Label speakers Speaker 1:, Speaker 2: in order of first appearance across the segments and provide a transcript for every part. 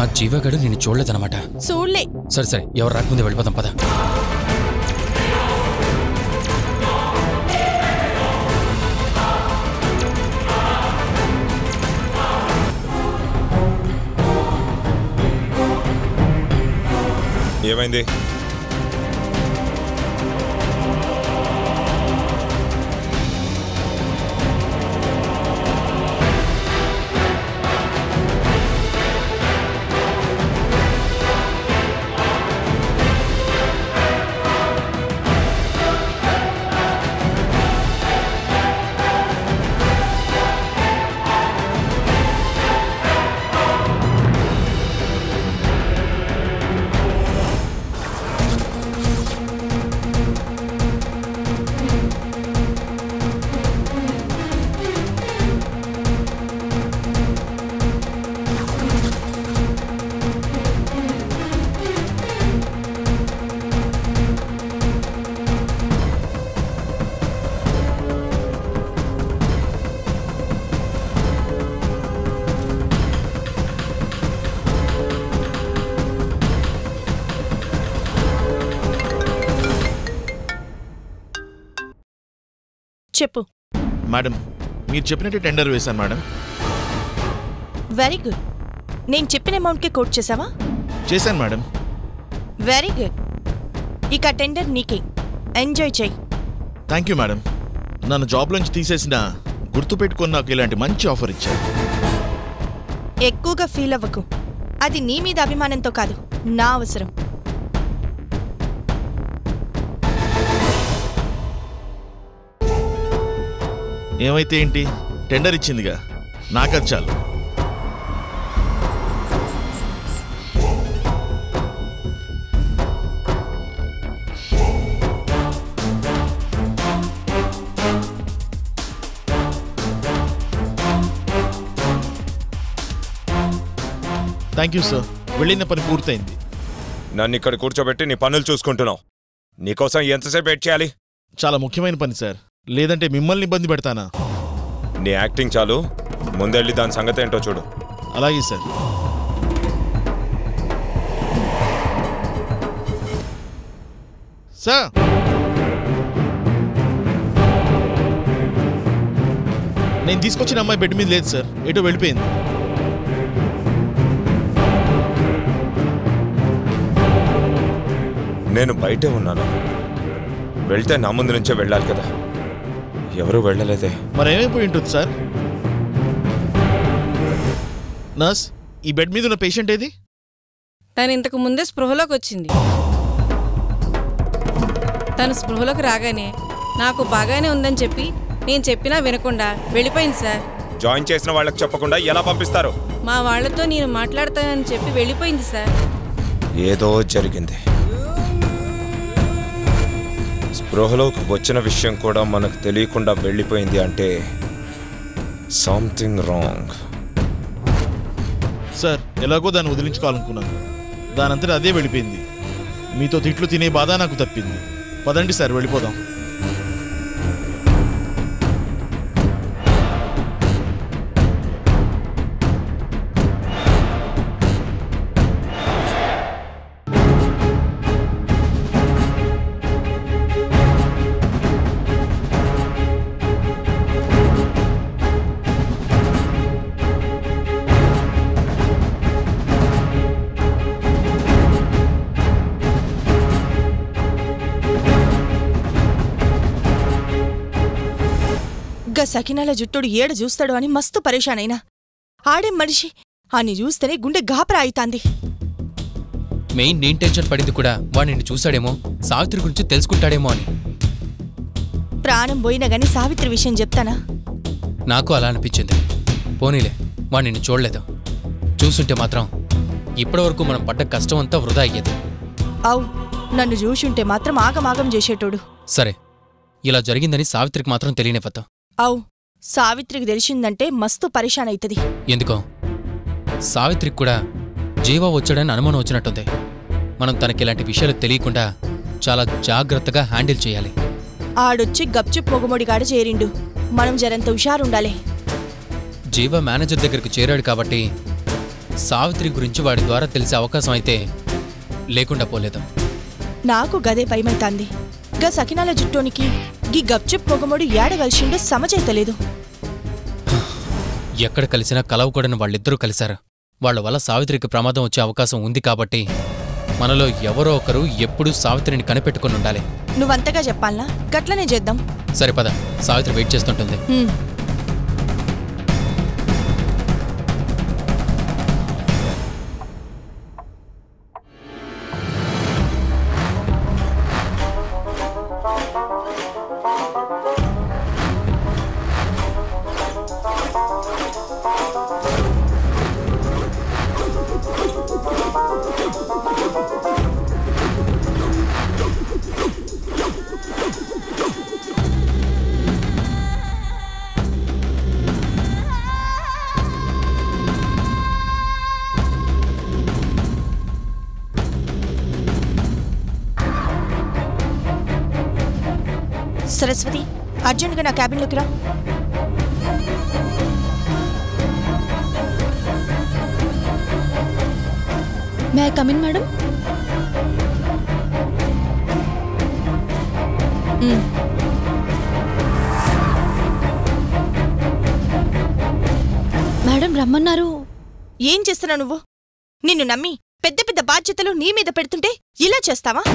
Speaker 1: ఆ జీవగాడు నేను చూడలేదన్నమాట
Speaker 2: చూడలే
Speaker 1: సరే సరే ఎవరు రాకముందే వెళ్ళిపోదాం పద
Speaker 3: ఏమైంది
Speaker 2: చెప్పు
Speaker 4: మేడం మీరు చెప్పినట్టు టెండర్ వేశాను మేడం
Speaker 2: వెరీ గుడ్ నేను చెప్పిన అమౌంట్కే కోట్ చేసావా
Speaker 4: చేశాను మేడం
Speaker 2: వెరీ గుడ్ ఇక టెండర్ నీకే ఎంజాయ్ చెయ్యి
Speaker 4: థ్యాంక్ యూ మేడం నన్ను జాబ్లోంచి తీసేసిన గుర్తుపెట్టుకుని నాకు ఇలాంటి మంచి ఆఫర్ ఇచ్చారు
Speaker 2: ఎక్కువగా ఫీల్ అవ్వకు అది నీ మీద అభిమానంతో కాదు నా అవసరం
Speaker 4: ఏమైతే ఏంటి టెండర్ ఇచ్చిందిగా నాకది చాలు థ్యాంక్ యూ సార్ వెళ్ళిన పని పూర్తయింది
Speaker 3: నన్ను ఇక్కడ కూర్చోబెట్టి నీ పనులు చూసుకుంటున్నావు నీకోసం ఎంతసేపు వెయిట్ చేయాలి
Speaker 4: చాలా ముఖ్యమైన పని సార్ లేదంటే మిమ్మల్ని ఇబ్బంది పెడతానా
Speaker 3: నీ యాక్టింగ్ చాలు ముందెళ్ళి దాని సంగతి ఏంటో చూడు
Speaker 4: అలాగే సార్ సార్ నేను తీసుకొచ్చిన అమ్మాయి బెడ్ మీద లేదు సార్ ఎటో వెళ్ళిపోయింది
Speaker 3: నేను బయటే ఉన్నాను వెళ్తే నా ముందు నుంచే వెళ్ళాలి కదా ఎవరూ వెళ్ళలేదే
Speaker 4: మరి ఏమైపోయి ఉంటుంది సార్ నర్స్ ఈ బెడ్ మీద ఉన్న పేషెంట్ ఏది
Speaker 5: తను ఇంతకు ముందే స్పృహలోకి వచ్చింది తను స్పృహలోకి రాగానే నాకు బాగానే ఉందని చెప్పి నేను చెప్పినా వినకుండా వెళ్ళిపోయింది సార్
Speaker 3: జాయిన్ చేసిన వాళ్ళకి చెప్పకుండా ఎలా పంపిస్తారు
Speaker 5: మా వాళ్ళతో నేను మాట్లాడతానని చెప్పి వెళ్ళిపోయింది సార్
Speaker 3: ఏదో జరిగింది స్పృహలోకి వచ్చిన విషయం కూడా మనకు తెలియకుండా వెళ్ళిపోయింది అంటే సంథింగ్ రాంగ్
Speaker 4: సార్ ఎలాగో దాన్ని వదిలించుకోవాలనుకున్నాను దానంతటా అదే వెళ్ళిపోయింది మీతో తిట్లు తినే బాధ నాకు తప్పింది పదండి సార్ వెళ్ళిపోదాం
Speaker 2: గా సకినాల జుట్టుడు ఏడ చూస్తాడు అని మస్తు పరేషానైనా ఆడేం మనిషి అని చూస్తేనే గుండె గాపరా అయితాంది
Speaker 1: మెయిన్ నేను టెన్షన్ పడింది కూడా వాడు నిన్ను చూశాడేమో సావిత్రి గురించి తెలుసుకుంటాడేమో అని
Speaker 2: ప్రాణం పోయినా గాని సావిత్రి విషయం చెప్తానా
Speaker 1: నాకు అలా అనిపించింది పోనీలే వాడు నిన్ను చూడలేదు చూసుంటే మాత్రం ఇప్పటివరకు మనం పడ్డ కష్టం అంతా వృధా అయ్యేది
Speaker 2: అవు నన్ను చూసుంటే మాత్రం ఆగమాగం చేసేటోడు
Speaker 1: సరే ఇలా జరిగిందని సావిత్రికి మాత్రం తెలియనివ్వద్దు
Speaker 2: అవు సావిత్రికి తెలిసిందంటే మస్తు పరేషాన్ అయితది
Speaker 1: ఎందుకో సావిత్రికి కూడా జీవా వచ్చాడని అనుమానం వచ్చినట్టుంది మనం తనకి ఇలాంటి విషయాలు తెలియకుండా చాలా జాగ్రత్తగా హ్యాండిల్ చేయాలి
Speaker 2: ఆడొచ్చి గప్చుప్ మొగమొడిగాడ చేరిండు మనం జరంత హుషారుండాలి
Speaker 1: జీవ మేనేజర్ దగ్గరికి చేరాడు కాబట్టి సావిత్రి గురించి వాడి ద్వారా తెలిసే అవకాశం అయితే లేకుండా పోలేదు
Speaker 2: నాకు గదే భయమైతాంది గా సకినాల జుట్టోనికి గీ గప్చుప్ పొగముడు ఏడ కలిసిండో సమజైతలేదు
Speaker 1: ఎక్కడ కలిసినా కలవకూడని వాళ్ళిద్దరూ కలిశారు వాళ్ళ వల్ల సావిత్రికి ప్రమాదం వచ్చే అవకాశం ఉంది కాబట్టి మనలో ఎవరో ఒకరు ఎప్పుడూ సావిత్రిని కనిపెట్టుకుని ఉండాలి
Speaker 2: నువ్వంతగా చెప్పాలనా గట్లనే చేద్దాం
Speaker 1: సరే పద సావిత్రి వెయిట్ చేస్తుంటుంది
Speaker 2: హ్మ్. సరస్వతి అర్జెంటుగా నా క్యాబిన్లోకి రా
Speaker 6: may come in madam
Speaker 2: hmm.
Speaker 6: Madam రమ్మన్నారు
Speaker 2: ఏం చేస్తున్నావు నువ్వు నిన్ను నమ్మి పెద్ద పెద్ద బాధ్యతలు నీ మీద పెడుతుంటే ఇలా చేస్తావా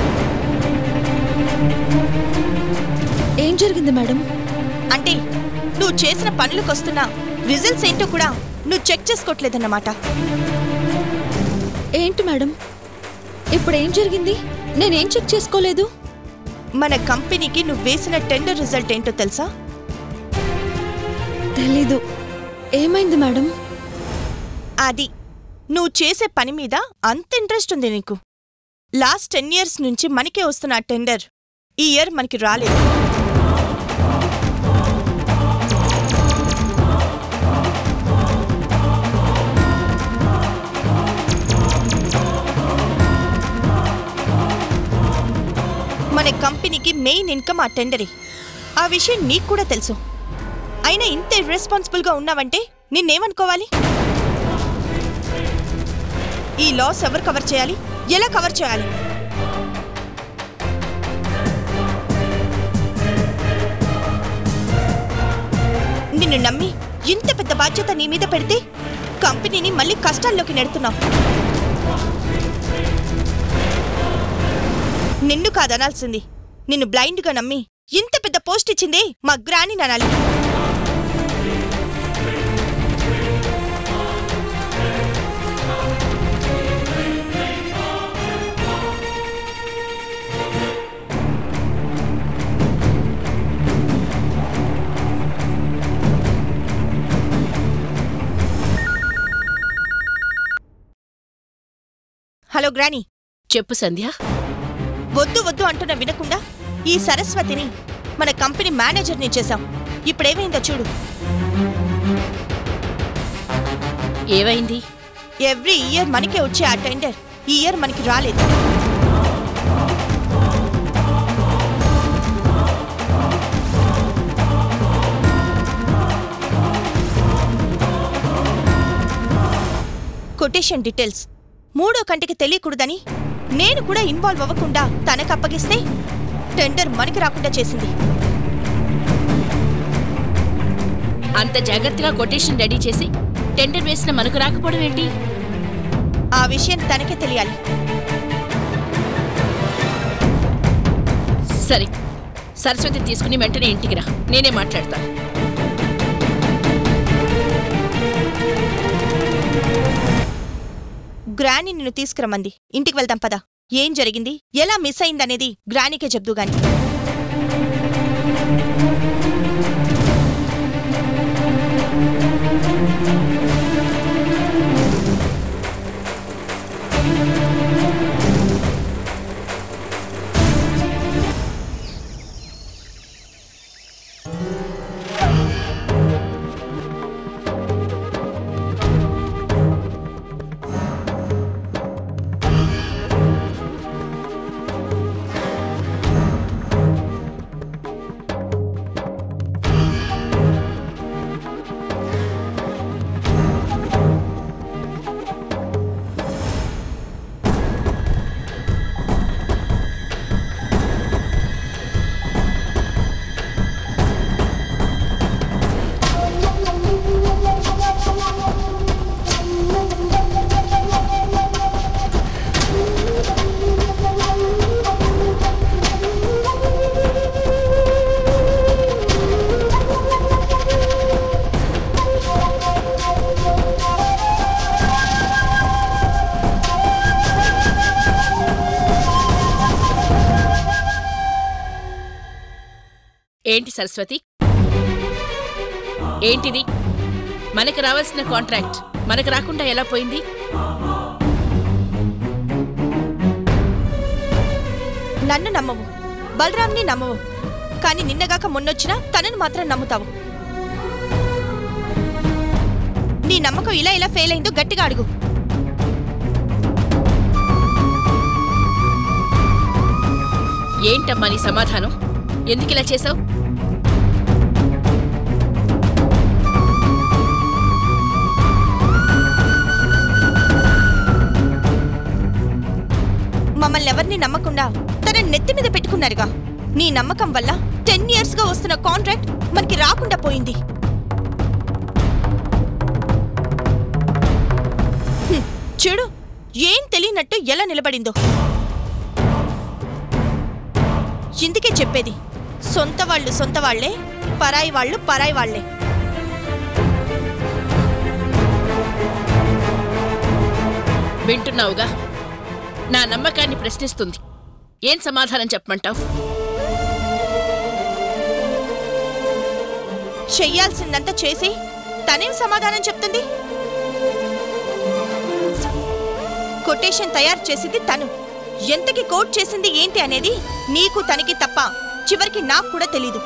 Speaker 6: ఏం జరిగింది మేడం
Speaker 2: అంటే నువ్వు చేసిన పనులకొస్తున్న రిజల్ట్స్ ఏంటో కూడా నువ్వు చెక్ చేసుకోవట్లేదన్నమాట
Speaker 6: ఏంటి మేడం ఇప్పుడు ఏం జరిగింది నేనేం చెక్ చేసుకోలేదు
Speaker 2: మన కంపెనీకి నువ్వు వేసిన టెండర్ రిజల్ట్ ఏంటో తెలుసా
Speaker 6: తెలీదు ఏమైంది మేడం
Speaker 2: అది నువ్వు చేసే పని మీద అంత ఇంట్రెస్ట్ ఉంది నీకు లాస్ట్ టెన్ ఇయర్స్ నుంచి మనకే వస్తున్న ఆ టెండర్ ఈ ఇయర్ మనకి రాలేదు మన కంపెనీకి మెయిన్ ఇన్కమ్ ఆ టెండరే ఆ విషయం నీకు కూడా తెలుసు అయినా ఇంత ఇర్రెస్పాన్సిబుల్గా ఉన్నావంటే నిన్నేమనుకోవాలి ఈ లాస్ ఎవరు కవర్ చేయాలి ఎలా కవర్ చేయాలి నిన్ను నమ్మి ఇంత పెద్ద బాధ్యత నీ మీద పెడితే కంపెనీని మళ్ళీ కష్టాల్లోకి నెడుతున్నావు నిన్ను కాదనాల్సింది నిన్ను బ్లైండ్గా నమ్మి ఇంత పెద్ద పోస్ట్ ఇచ్చిందే మా గ్రాని అనాలి హలో గ్రాని
Speaker 7: చెప్పు సంధ్య
Speaker 2: వద్దు వద్దు అంటున్న వినకుండా ఈ సరస్వతిని మన కంపెనీ మేనేజర్ని చేశాం ఇప్పుడేమైందో చూడు
Speaker 7: ఏవైంది
Speaker 2: ఎవ్రీ ఇయర్ మనకే వచ్చే ఆ టెండర్ ఈ ఇయర్ మనకి రాలేదు కొటేషన్ డీటెయిల్స్ మూడో కంటికి తెలియకూడదని నేను కూడా ఇన్వాల్వ్ అవ్వకుండా తనకు అప్పగిస్తే టెండర్ మనకి రాకుండా చేసింది
Speaker 7: అంత జాగ్రత్తగా కొటేషన్ రెడీ చేసి టెండర్ వేసిన మనకు రాకపోవడం ఏంటి
Speaker 2: ఆ విషయం తనకే తెలియాలి
Speaker 7: సరే సరస్వతి తీసుకుని వెంటనే ఇంటికి రా నేనే మాట్లాడతా
Speaker 2: గ్రాని నిన్ను తీసుకురమ్మంది ఇంటికి వెళ్దాం పద ఏం జరిగింది ఎలా మిస్ అయిందనేది గ్రానీకే చెప్దు గాని
Speaker 7: ఏంటి సరస్వతి ఏంటిది మనకు రావాల్సిన కాంట్రాక్ట్ మనకు రాకుండా ఎలా పోయింది
Speaker 2: నన్ను నమ్మవు బలరాంని నమ్మవు కానీ నిన్నగాక మొన్నొచ్చినా తనని మాత్రం నమ్ముతావు నీ నమ్మకం ఇలా ఇలా ఫెయిల్ అయిందో గట్టిగా అడుగు
Speaker 7: ఏంటమ్మా నీ సమాధానం ఎందుకు ఇలా చేసావు
Speaker 2: మమ్మల్ని ఎవరిని నమ్మకుండా తన నెత్తి మీద పెట్టుకున్నారుగా నీ నమ్మకం వల్ల టెన్ ఇయర్స్ గా వస్తున్న కాంట్రాక్ట్ మనకి రాకుండా పోయింది హ్మ్, చూడు ఏం తెలియనట్టు ఎలా నిలబడిందో ఇందుకే చెప్పేది సొంత వాళ్ళు సొంత వాళ్లే పరాయి వాళ్ళు పరాయి వాళ్లే
Speaker 7: వింటున్నావుగా నా నమ్మకాన్ని ప్రశ్నిస్తుంది ఏం సమాధానం చెప్పమంటావు
Speaker 2: చెయ్యాల్సిందంతా చేసి తనేం సమాధానం చెప్తుంది కొటేషన్ తయారు చేసింది తను ఎంతకి కోట్ చేసింది ఏంటి అనేది నీకు తనకి తప్ప చివరికి నాకు కూడా తెలీదు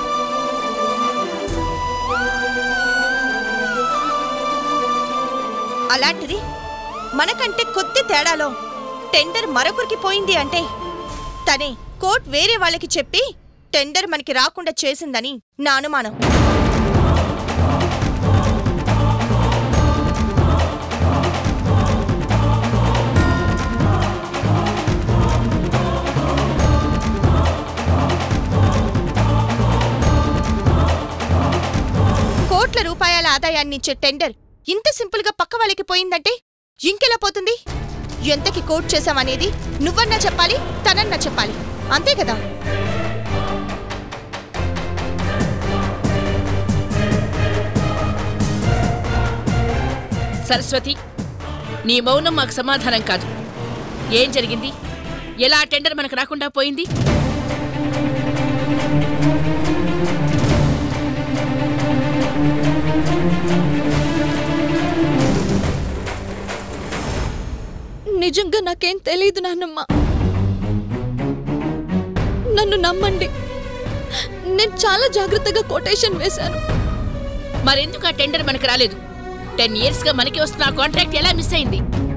Speaker 2: అలాంటిది మనకంటే కొద్ది తేడాలో టెండర్ మరొకరికి పోయింది అంటే తనే కోర్ట్ వేరే వాళ్ళకి చెప్పి టెండర్ మనకి రాకుండా చేసిందని నా అనుమానం కోట్ల రూపాయల ఆదాయాన్నిచ్చే టెండర్ ఇంత సింపుల్ గా పక్క వాళ్ళకి పోయిందంటే ఇంకెలా పోతుంది ఎంతకి కోట్ చేశామనేది నువ్వన్నా చెప్పాలి తనన్నా చెప్పాలి అంతే కదా
Speaker 7: సరస్వతి నీ మౌనం మాకు సమాధానం కాదు ఏం జరిగింది ఎలా ఆ టెండర్ మనకు రాకుండా పోయింది
Speaker 6: నిజంగా నాకేం తెలియదు నాన్నమ్మ నన్ను నమ్మండి నేను చాలా జాగ్రత్తగా కొటేషన్ వేశాను
Speaker 7: మరెందుకు ఆ టెండర్ మనకు రాలేదు టెన్ ఇయర్స్ గా మనకి వస్తున్న ఆ కాంట్రాక్ట్ ఎలా మిస్ అయింది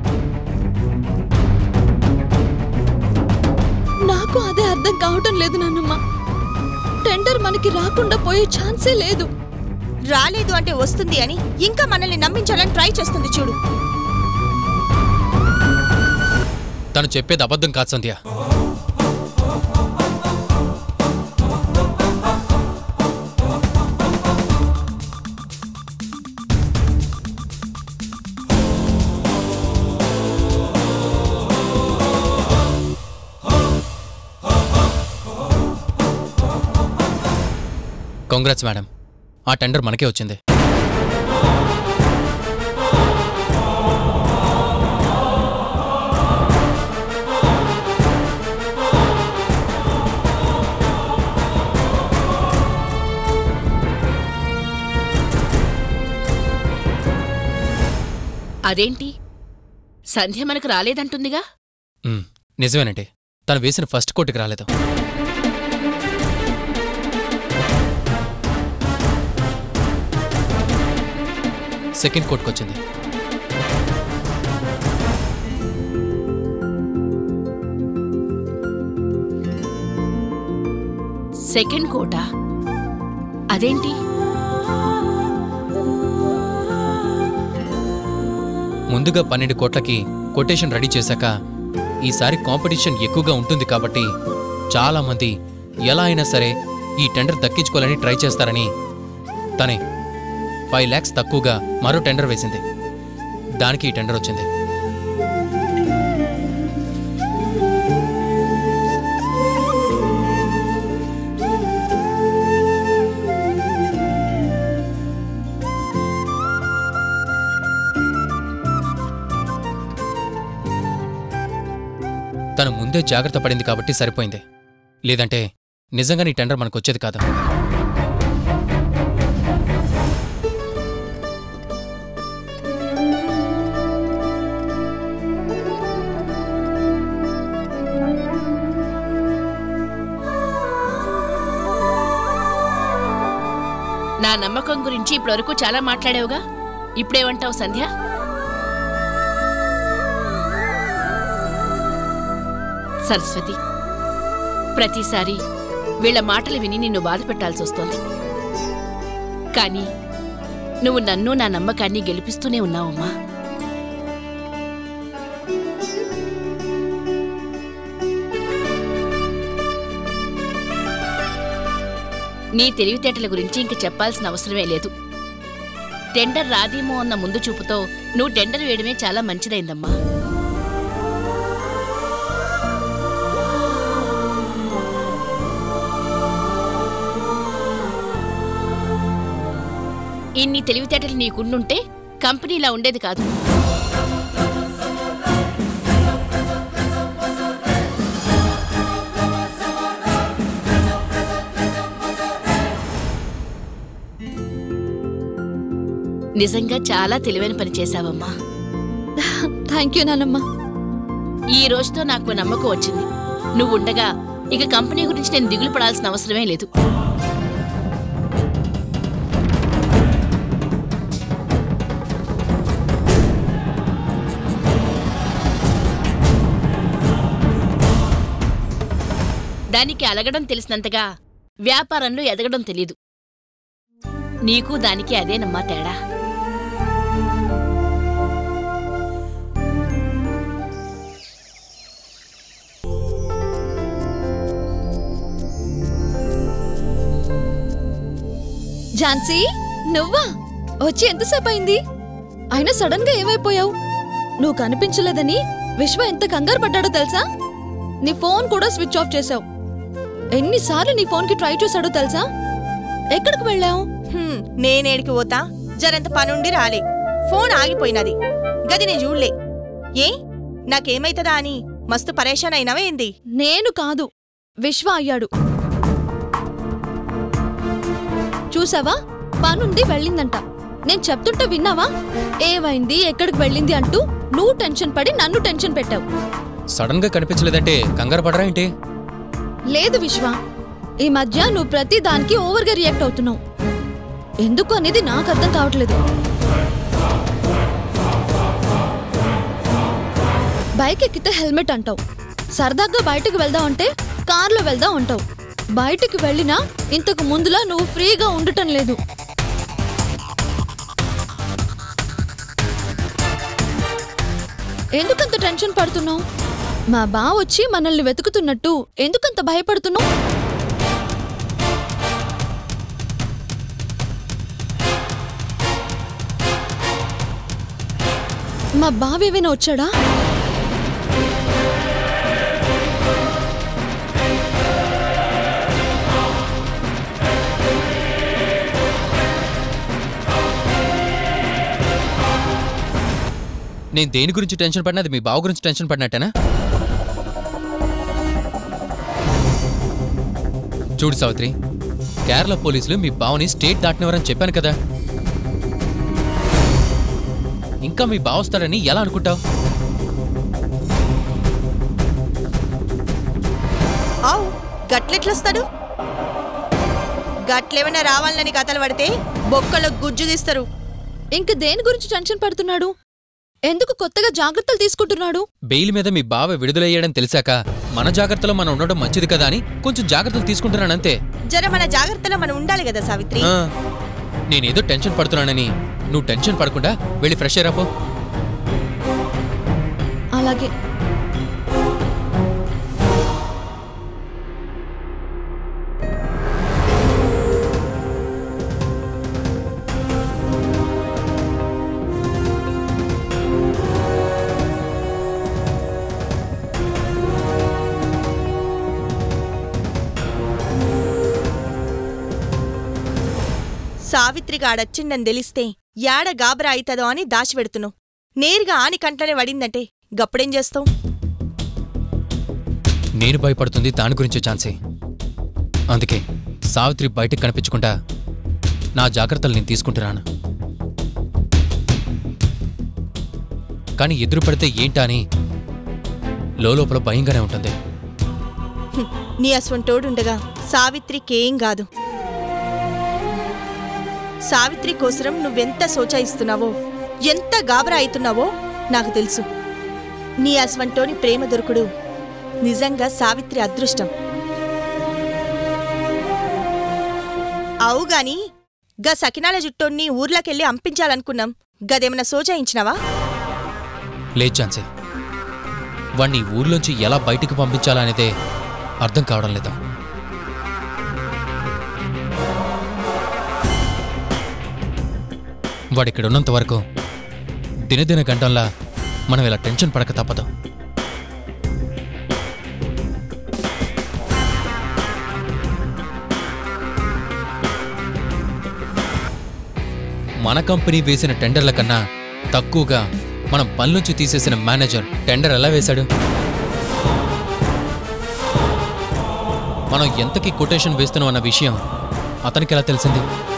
Speaker 6: నాకు అదే అర్థం కావటం లేదు నాన్నమ్మ టెండర్ మనకి రాకుండా పోయే ఛాన్సే లేదు
Speaker 2: రాలేదు అంటే వస్తుంది అని ఇంకా మనల్ని నమ్మించాలని ట్రై చేస్తుంది చూడు
Speaker 1: తను చెప్పేది అబద్ధం కాదు సంధ్య కాంగ్రాట్స్ మేడం ఆ టెండర్ మనకే వచ్చింది
Speaker 7: అదేంటి సంధ్య మనకు రాలేదంటుందిగా
Speaker 1: మ్, నిజమేనండి తను వేసిన ఫస్ట్ కోటికి రాలేదు సెకండ్ కోట్కి వచ్చింది
Speaker 7: సెకండ్ కోటా అదేంటి
Speaker 1: ముందుగా పన్నెండు కోట్లకి కొటేషన్ రెడీ చేశాక ఈసారి కాంపిటీషన్ ఎక్కువగా ఉంటుంది కాబట్టి చాలామంది ఎలా అయినా సరే ఈ టెండర్ దక్కించుకోవాలని ట్రై చేస్తారని తనే ఫైవ్ ల్యాక్స్ తక్కువగా మరో టెండర్ వేసింది దానికి ఈ టెండర్ వచ్చింది తను ముందే జాగ్రత్త పడింది కాబట్టి సరిపోయింది లేదంటే నిజంగా నీ టెండర్ మనకు వచ్చేది కాదు
Speaker 7: నమ్మకం గురించి ఇప్పటివరకు చాలా మాట్లాడావుగా ఇప్పుడేమంటావు సంధ్య సరస్వతి ప్రతిసారి వీళ్ళ మాటలు విని నిన్ను బాధ పెట్టాల్సి వస్తోంది కానీ నువ్వు నన్ను నా నమ్మకాన్ని గెలిపిస్తూనే ఉన్నావమ్మా నీ తెలివితేటల గురించి ఇంక చెప్పాల్సిన అవసరమే లేదు టెండర్ రాదేమో అన్న ముందు చూపుతో నువ్వు టెండర్ వేయడమే చాలా మంచిదైందమ్మా ఇన్ని తెలివితేటలు నీకుండుంటే కంపెనీ ఇలా ఉండేది కాదు నిజంగా చాలా తెలివైన పని చేశావమ్మా
Speaker 6: థ్యాంక్ యూ నానమ్మ
Speaker 7: ఈ రోజుతో నాకు నమ్మకం వచ్చింది నువ్వు ఉండగా ఇక కంపెనీ గురించి నేను దిగులు పడాల్సిన అవసరమే లేదు దానికి అలగడం తెలిసినంతగా వ్యాపారంలో ఎదగడం తెలీదు నీకు దానికి అదేనమ్మా తేడా
Speaker 6: ఝాన్సీ నువ్వా వచ్చి ఎంతసేపు అయింది అయినా సడన్ గా ఏమైపోయావు నువ్వు కనిపించలేదని విశ్వ ఎంత కంగారు పడ్డాడో తెలుసా నీ ఫోన్ కూడా స్విచ్ ఆఫ్ చేసావు ఎన్నిసార్లు నీ ఫోన్ కి ట్రై చేశాడో తెలుసా ఎక్కడికి వెళ్ళావు
Speaker 2: హ్మ్, నేనేడికి పోతా జరంత పనుండి రాలే ఫోన్ ఆగిపోయినది గది నేను చూడలే ఏ నాకేమైతదా అని మస్తు పరేషాన్ అయినవే ఏంది
Speaker 6: నేను కాదు విశ్వ అయ్యాడు చూసావా పనుండి వెళ్ళిందంట నేను చెప్తుంటే విన్నావా ఏమైంది ఎక్కడికి వెళ్ళింది అంటూ నువ్వు టెన్షన్ పడి నన్ను టెన్షన్ పెట్టావు
Speaker 1: సడన్ గా కనిపించలేదంటే కంగారు పడరా ఏంటి
Speaker 6: లేదు విశ్వ ఈ మధ్య నువ్వు ప్రతి దానికి ఓవర్గా రియాక్ట్ అవుతున్నావు ఎందుకు అనేది నాకు అర్థం కావట్లేదు బైక్ ఎక్కితే హెల్మెట్ అంటావు సరదాగా బయటకు వెళ్దాం అంటే కార్లో వెళ్దాం అంటావు బయటికి వెళ్ళినా ఇంతకు ముందులా నువ్వు ఫ్రీగా ఉండటం లేదు ఎందుకంత టెన్షన్ పడుతున్నావు మా బావ వచ్చి మనల్ని వెతుకుతున్నట్టు ఎందుకంత భయపడుతున్నావు మా బావ ఏమైనా వచ్చాడా
Speaker 1: నేను దేని గురించి టెన్షన్ పడినా అది మీ బావ గురించి టెన్షన్ పడినట్టేనా చూడు సావిత్రి కేరళ పోలీసులు మీ బావని స్టేట్ దాటినవరని చెప్పాను కదా ఇంకా మీ బావ వస్తాడని ఎలా అనుకుంటావు
Speaker 2: ఆవు గట్లెట్లొస్తాడు గట్లేమైనా రావాలని కథలు పడితే బొక్కలో గుజ్జు తీస్తారు
Speaker 6: ఇంక దేని గురించి టెన్షన్ పడుతున్నాడు ఎందుకు కొత్తగా జాగ్రత్తలు తీసుకుంటున్నాడు
Speaker 1: బెయిల్ మీద మీ బావ విడుదలయ్యాడని తెలిసాక మన జాగ్రత్తలో మనం ఉండడం మంచిది కదా అని కొంచెం జాగ్రత్తలు తీసుకుంటున్నానంతే
Speaker 2: జర మన జాగ్రత్తలో మనం ఉండాలి కదా సావిత్రి
Speaker 1: ఆ, నేనేదో టెన్షన్ పడుతున్నానని నువ్వు టెన్షన్ పడకుండా వెళ్ళి ఫ్రెష్ అయ్యాపో
Speaker 6: అలాగే
Speaker 2: సావిత్రి గాడొచ్చిండని తెలిస్తే యాడ గాబరా అయితదో అని దాచిపెడుతున్నావు నేరుగా ఆని కంట్లోనే పడిందంటే గప్పుడేం చేస్తావు
Speaker 1: నేను భయపడుతుంది దాని గురించే ఛాన్సే అందుకే సావిత్రి బయటకు కనిపించకుండా నా జాగ్రత్తలు నేను తీసుకుంటున్నాను కానీ ఎదురు పడితే ఏంటా అని లోపల భయంగానే ఉంటుంది
Speaker 2: నీ అసొంటోడుండగా సావిత్రికేం కాదు సావిత్రి కోసరం నువ్వెంత సోచాయిస్తున్నావో ఎంత గాబరా అవుతున్నావో నాకు తెలుసు నీ అస్వంటోని ప్రేమ దొరుకుడు నిజంగా సావిత్రి అదృష్టం అవుగాని గా సకినాల జుట్టోన్ని ఊర్లోకెళ్ళి అంపించాలనుకున్నాం గదేమన్నా సోచాయించినావా
Speaker 1: లేదు ఝాన్సీ వాణ్ణి ఈ ఊర్లోంచి ఎలా బయటికి పంపించాలనేదే అర్థం కావడం లేదా వాడిక్కడ ఉన్నంత వరకు దినదిన గంటల్లా మనం ఇలా టెన్షన్ పడక తప్పదు మన కంపెనీ వేసిన టెండర్ల కన్నా తక్కువగా మనం పనిలోంచి తీసేసిన మేనేజర్ టెండర్ ఎలా వేశాడు మనం ఎంతకి కొటేషన్ వేస్తున్నాం అన్న విషయం అతనికి ఎలా తెలిసింది